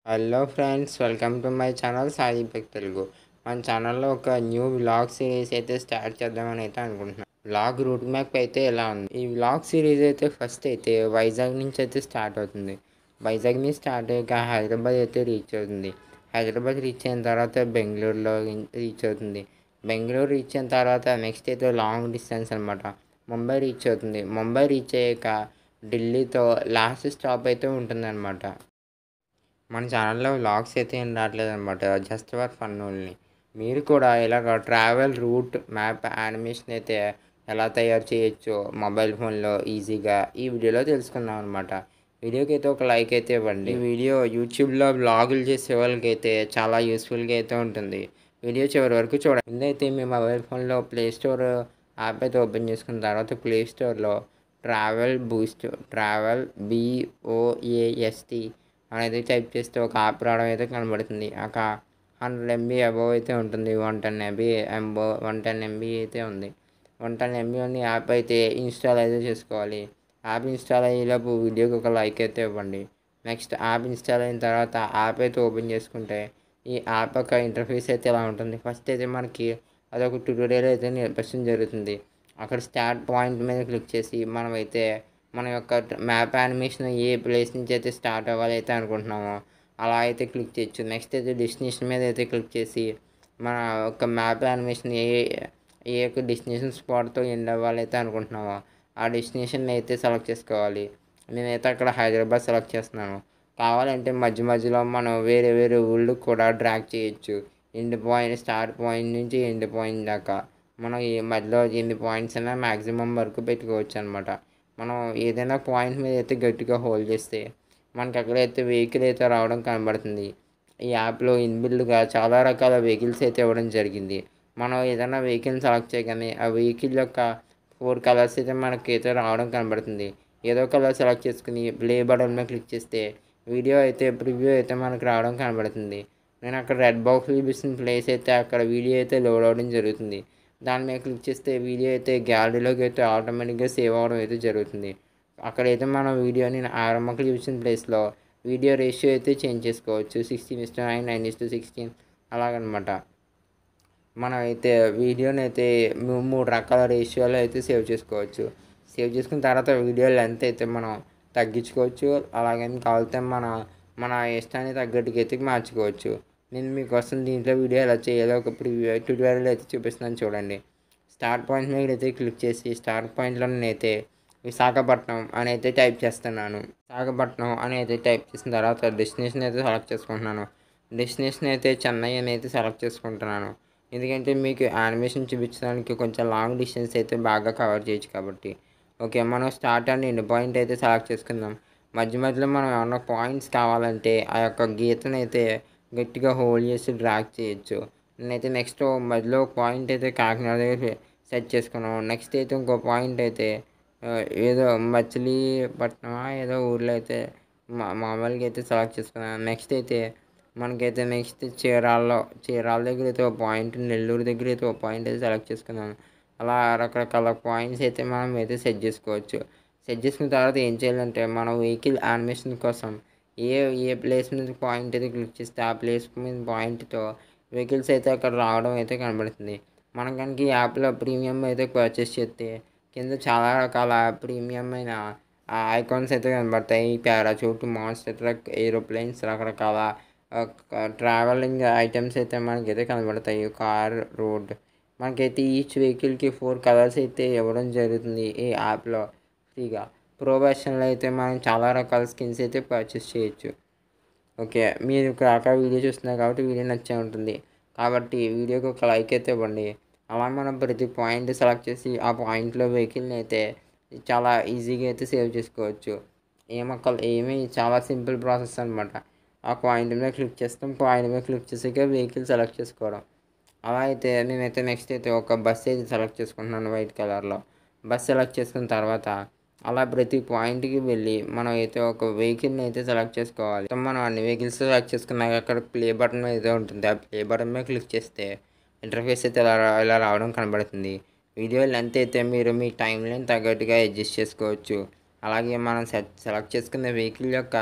hello friends welcome to my channel Sai పెక్ తెలుగు మన ఛానల్లో ఒక న్యూ వ్లాగ్ సిరీస్ అయితే స్టార్ట్ చేద్దామని అయితే అనుకుంటున్నాను వ్లాగ్ రూట్ మ్యాప్ అయితే ఎలా ఉంది ఈ వ్లాగ్ సిరీస్ అయితే ఫస్ట్ అయితే వైజాగ్ నుంచి అయితే స్టార్ట్ అవుతుంది వైజాగ్ నుంచి స్టార్ట్ అయ్యాక హైదరాబాద్ అయితే రీచ్ అవుతుంది హైదరాబాద్ రీచ్ అయిన తర్వాత బెంగళూరులో రీచ్ అవుతుంది బెంగళూరు రీచ్ అయిన తర్వాత నెక్స్ట్ అయితే లాంగ్ డిస్టెన్స్ అనమాట ముంబై రీచ్ అవుతుంది ముంబై రీచ్ అయ్యాక ఢిల్లీతో లాస్ట్ స్టాప్ అయితే ఉంటుందన్నమాట మన ఛానల్లో వ్లాగ్స్ అయితే ఏం రావట్లేదు అనమాట జస్ట్ ఫర్ ఫన్ ఓన్లీ మీరు కూడా ఇలాగ ట్రావెల్ రూట్ మ్యాప్ యానిమేషన్ అయితే ఎలా తయారు చేయొచ్చో మొబైల్ ఫోన్లో ఈజీగా ఈ వీడియోలో తెలుసుకుందాం అనమాట వీడియోకి అయితే ఒక లైక్ అయితే ఇవ్వండి ఈ వీడియో యూట్యూబ్లో బ్లాగులు చేసే వాళ్ళకి అయితే చాలా యూస్ఫుల్గా అయితే ఉంటుంది వీడియో చివరి వరకు చూడండి ముందైతే మీ మొబైల్ ఫోన్లో ప్లే స్టోర్ యాప్ అయితే ఓపెన్ చేసుకున్న తర్వాత ప్లే స్టోర్లో ట్రావెల్ బూస్ట్ ట్రావెల్ బిఓఏఎస్టీ అనేది టైప్ చేస్తే ఒక యాప్ రావడం అయితే కనబడుతుంది ఒక హండ్రెడ్ ఎంబీ అబవ్ అయితే ఉంటుంది వన్ టెన్ ఎంబీ ఎంబో వన్ టెన్ ఎంబీ అయితే ఉంది వన్ టెన్ ఎంబీ ఉన్న యాప్ అయితే ఇన్స్టాల్ అయితే చేసుకోవాలి యాప్ ఇన్స్టాల్ అయ్యేలోపు వీడియోకి ఒక లైక్ అయితే ఇవ్వండి నెక్స్ట్ యాప్ ఇన్స్టాల్ అయిన తర్వాత యాప్ అయితే ఓపెన్ చేసుకుంటే ఈ యాప్ యొక్క ఇంటర్ఫేస్ అయితే ఎలా ఉంటుంది ఫస్ట్ అయితే మనకి అదొక ట్యూటోరియల్ అయితే నేర్పించడం జరుగుతుంది అక్కడ స్టార్ట్ పాయింట్ మీద క్లిక్ చేసి మనమైతే మన యొక్క మ్యాప్ యానిమేషన్ ఏ ప్లేస్ నుంచి అయితే స్టార్ట్ అవ్వాలి అయితే అనుకుంటున్నామో అలా అయితే క్లిక్ చేయొచ్చు నెక్స్ట్ అయితే డెస్టినేషన్ మీద అయితే క్లిక్ చేసి మన యొక్క మ్యాప్ యానిమేషన్ ఏ ఏ యొక్క డెస్టినేషన్ స్పాట్తో ఎండ్ అవ్వాలి అయితే అనుకుంటున్నామో ఆ డెస్టినేషన్ అయితే సెలెక్ట్ చేసుకోవాలి నేనైతే అక్కడ హైదరాబాద్ సెలెక్ట్ చేస్తున్నాను కావాలంటే మధ్య మధ్యలో మనం వేరే వేరే ఊళ్ళకి కూడా డ్రాక్ చేయొచ్చు ఎండ్ పాయింట్ స్టార్ట్ పాయింట్ నుంచి ఎండ్ పాయింట్ దాకా మనం ఈ మధ్యలో ఎన్ని పాయింట్స్ అయినా మ్యాక్సిమం వరకు పెట్టుకోవచ్చు అనమాట మనం ఏదైనా పాయింట్ మీద అయితే గట్టిగా హోల్డ్ చేస్తే మనకి అక్కడైతే వెహికల్ అయితే రావడం కనబడుతుంది ఈ యాప్లో ఇన్బిల్డ్గా చాలా రకాల వెహికల్స్ అయితే ఇవ్వడం జరిగింది మనం ఏదైనా వెహికల్ సెలెక్ట్ చేయగానే ఆ వెహికల్ యొక్క ఫోర్ కలర్స్ అయితే మనకి అయితే రావడం కనబడుతుంది ఏదో కలర్ సెలెక్ట్ చేసుకుని ప్లే బటన్ మీద క్లిక్ చేస్తే వీడియో అయితే ప్రివ్యూ అయితే మనకు రావడం కనబడుతుంది నేను అక్కడ రెడ్ బాక్స్ చూపిస్తున్న ప్లేస్ అయితే అక్కడ వీడియో అయితే లోడ్ అవ్వడం జరుగుతుంది దాని మీద క్లిక్ చేస్తే వీడియో అయితే గ్యాలరీలోకి అయితే ఆటోమేటిక్గా సేవ్ అవ్వడం అయితే జరుగుతుంది అక్కడైతే మనం వీడియోని ఆరంభకు చూసిన ప్లేస్లో వీడియో రేషియో అయితే చేంజ్ చేసుకోవచ్చు sixteen is to nine nine is to sixteen అలాగనమాట మనం అయితే వీడియోని అయితే మూడు రకాల రేషియోలో అయితే సేవ్ చేసుకోవచ్చు సేవ్ చేసుకున్న తర్వాత వీడియో లెంత్ అయితే మనం తగ్గించుకోవచ్చు అలాగని కావాలితే మన మన ఇష్టానికి తగ్గట్టుగా అయితే మార్చుకోవచ్చు నేను మీకోసం దీంట్లో వీడియో ఎలా చేయాలో ఒక ప్రివ్యూ ట్యూటోరియల్ అయితే చూపిస్తున్నాను చూడండి స్టార్ట్ పాయింట్ మీద అయితే క్లిక్ చేసి స్టార్ట్ పాయింట్లో నేనైతే విశాఖపట్నం అని అయితే టైప్ చేస్తున్నాను విశాఖపట్నం అని అయితే టైప్ చేసిన తర్వాత డెస్టినేషన్ అయితే సెలెక్ట్ చేసుకుంటున్నాను డెస్టినేషన్ అయితే చెన్నై అని అయితే సెలెక్ట్ చేసుకుంటున్నాను ఎందుకంటే మీకు యానిమేషన్ చూపించడానికి కొంచెం లాంగ్ డిస్టెన్స్ అయితే బాగా కవర్ చేయొచ్చు కాబట్టి ఓకే మనం స్టార్ట్ అండ్ ఎండ్ పాయింట్ అయితే సెలెక్ట్ చేసుకుందాం మధ్య మధ్యలో మనం ఏమన్నా పాయింట్స్ కావాలంటే ఆ యొక్క గీతను అయితే గట్టిగా హోల్డ్ చేసి డ్రాక్ చేయొచ్చు నేనైతే నెక్స్ట్ మధ్యలో పాయింట్ అయితే కాకినాడ దగ్గర సెట్ చేసుకున్నాను నెక్స్ట్ అయితే ఇంకో పాయింట్ అయితే ఏదో మచిలీపట్నం ఏదో ఊర్లో అయితే మా మామూలుగా అయితే సెలెక్ట్ చేసుకున్నాను నెక్స్ట్ అయితే మనకైతే నెక్స్ట్ చీరాల్లో చీరాల దగ్గర అయితే ఒక పాయింట్ నెల్లూరు దగ్గర అయితే ఒక పాయింట్ అయితే సెలెక్ట్ చేసుకున్నాను అలా రకరకాల పాయింట్స్ అయితే మనం అయితే సెట్ చేసుకోవచ్చు సెట్ చేసుకున్న తర్వాత ఏం చేయాలంటే మనం వెహికల్ యానిమేషన్ కోసం ఏ ఏ ప్లేస్ మీద పాయింట్ అయితే క్లిక్ చేస్తే ఆ ప్లేస్ మీద పాయింట్తో వెహికల్స్ అయితే అక్కడ రావడం అయితే కనబడుతుంది మనం కనుక ఈ యాప్లో ప్రీమియం అయితే పర్చేస్ చేస్తే కింద చాలా రకాల ప్రీమియం అయిన ఐకాన్స్ అయితే కనబడతాయి పారాచూట్ మాన్స్టర్ ట్రక్ ఏరోప్లేన్స్ రకరకాల ట్రావెలింగ్ ఐటమ్స్ అయితే మనకైతే కనబడతాయి కార్ రోడ్ మనకైతే ఈచ్ వెహికల్కి ఫోర్ కలర్స్ అయితే ఇవ్వడం జరుగుతుంది ఈ యాప్లో ఫ్రీగా ప్రో వెర్షన్లో అయితే మనం చాలా రకాల స్కిన్స్ అయితే పర్చేస్ చేయొచ్చు ఓకే మీరు కాక వీడియో చూస్తున్నారు కాబట్టి వీడియో నచ్చే ఉంటుంది కాబట్టి వీడియోకి ఒక లైక్ అయితే ఇవ్వండి అలా మనం ప్రతి పాయింట్ సెలెక్ట్ చేసి ఆ పాయింట్లో వెహికల్ని అయితే చాలా ఈజీగా అయితే సేవ్ చేసుకోవచ్చు ఏమొక్క ఏమీ చాలా సింపుల్ ప్రాసెస్ అనమాట ఆ పాయింట్ మీద క్లిక్ చేస్తాం పాయింట్ మీద క్లిక్ చేసాక వెహికల్ సెలెక్ట్ చేసుకోవడం అలా అయితే నేనైతే నెక్స్ట్ అయితే ఒక బస్ అయితే సెలెక్ట్ చేసుకుంటున్నాను వైట్ కలర్లో బస్ సెలెక్ట్ చేసుకున్న తర్వాత అలా ప్రతి పాయింట్కి వెళ్ళి మనం అయితే ఒక వెహికల్ని అయితే సెలెక్ట్ చేసుకోవాలి మనం అన్ని వెహికల్స్ సెలెక్ట్ చేసుకున్నాక అక్కడ ప్లే బటన్ అయితే ఉంటుంది ఆ ప్లే బటన్ మీద క్లిక్ చేస్తే ఇంటర్ఫేస్ అయితే ఇలా ఇలా రావడం కనబడుతుంది వీడియో లెంత్ అయితే మీరు మీ టైం లైన్ తగ్గట్టుగా అడ్జస్ట్ చేసుకోవచ్చు అలాగే మనం సెట్ సెలెక్ట్ చేసుకున్న వెహికల్ యొక్క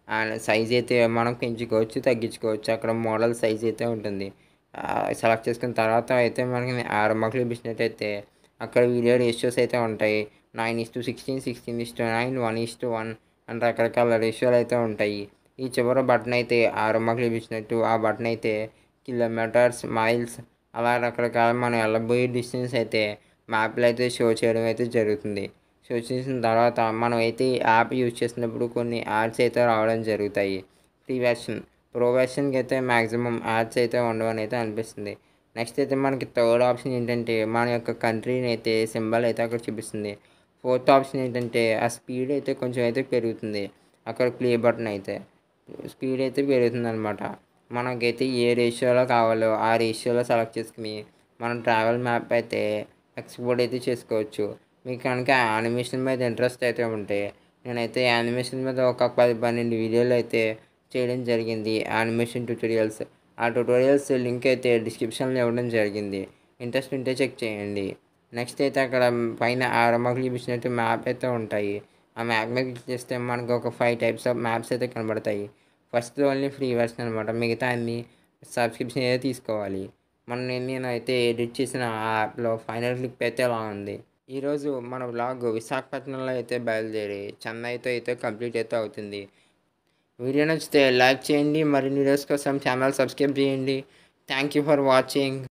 అండ్ సైజ్ అయితే మనం పెంచుకోవచ్చు తగ్గించుకోవచ్చు అక్కడ మోడల్ సైజ్ అయితే ఉంటుంది సెలెక్ట్ చేసుకున్న తర్వాత అయితే మనకి ఆరు మక్కలు ఇచ్చినట్టయితే అక్కడ వీడియో రేషియోస్ అయితే ఉంటాయి nine is to sixteen sixteen is to nine one is to one and రకరకాల రేషియోలు అయితే ఉంటాయి ఈ చివరి బటన్ అయితే ఆరు మక్కలు ఇచ్చినట్టు ఆ బటన్ అయితే కిలోమీటర్స్ మైల్స్ అలా రకరకాల మనం వెళ్ళబోయే డిస్టెన్స్ అయితే మ్యాప్లో అయితే షో చేయడం అయితే జరుగుతుంది షో చేసిన తర్వాత మనం అయితే ఈ యాప్ యూజ్ చేసినప్పుడు కొన్ని యాడ్స్ అయితే రావడం జరుగుతాయి ఫ్రీ వెర్షన్ ప్రో వెర్షన్కి అయితే మ్యాక్సిమం యాడ్స్ అయితే ఉండవని అయితే అనిపిస్తుంది నెక్స్ట్ అయితే మనకి థర్డ్ ఆప్షన్ ఏంటంటే మన యొక్క కంట్రీని అయితే సింబల్ అయితే అక్కడ చూపిస్తుంది ఫోర్త్ ఆప్షన్ ఏంటంటే ఆ స్పీడ్ అయితే కొంచెం అయితే పెరుగుతుంది అక్కడ ప్లే బటన్ అయితే స్పీడ్ అయితే పెరుగుతుంది అనమాట మనకైతే ఏ రేషియోలో కావాలో ఆ రేషియోలో సెలెక్ట్ చేసుకుని మనం ట్రావెల్ మ్యాప్ అయితే ఎక్స్పోర్ట్ అయితే చేసుకోవచ్చు మీకు కనుక యానిమేషన్ మీద ఇంట్రెస్ట్ అయితే ఉంటే నేనైతే యానిమేషన్ మీద ఒక పది పన్నెండు వీడియోలు అయితే చేయడం జరిగింది యానిమేషన్ ట్యూటోరియల్స్ ఆ ట్యూటోరియల్స్ లింక్ అయితే డిస్క్రిప్షన్లో ఇవ్వడం జరిగింది ఇంట్రెస్ట్ ఉంటే చెక్ చేయండి నెక్స్ట్ అయితే అక్కడ పైన ఆరమ్మకు చూపించినట్టు మ్యాప్ అయితే ఉంటాయి ఆ మ్యాప్ మీద క్లిక్ చేస్తే మనకు ఒక ఫైవ్ టైప్స్ ఆఫ్ మ్యాప్స్ అయితే కనబడతాయి ఫస్ట్ ఓన్లీ ఫ్రీ వర్షన్ అనమాట మిగతా అన్ని సబ్స్క్రిప్షన్ అయితే తీసుకోవాలి మొన్న నేను అయితే ఎడిట్ చేసిన ఆ యాప్లో ఫైనల్ క్లిప్ అయితే అలా ఉంది ఈరోజు మన వ్లాగ్ విశాఖపట్నంలో అయితే బయలుదేరి చెన్నైతో అయితే కంప్లీట్ అయితే అవుతుంది వీడియో నచ్చితే లైక్ చేయండి మరిన్ని వీడియోస్ కోసం ఛానల్ సబ్స్క్రైబ్ చేయండి థ్యాంక్ యూ ఫర్ వాచింగ్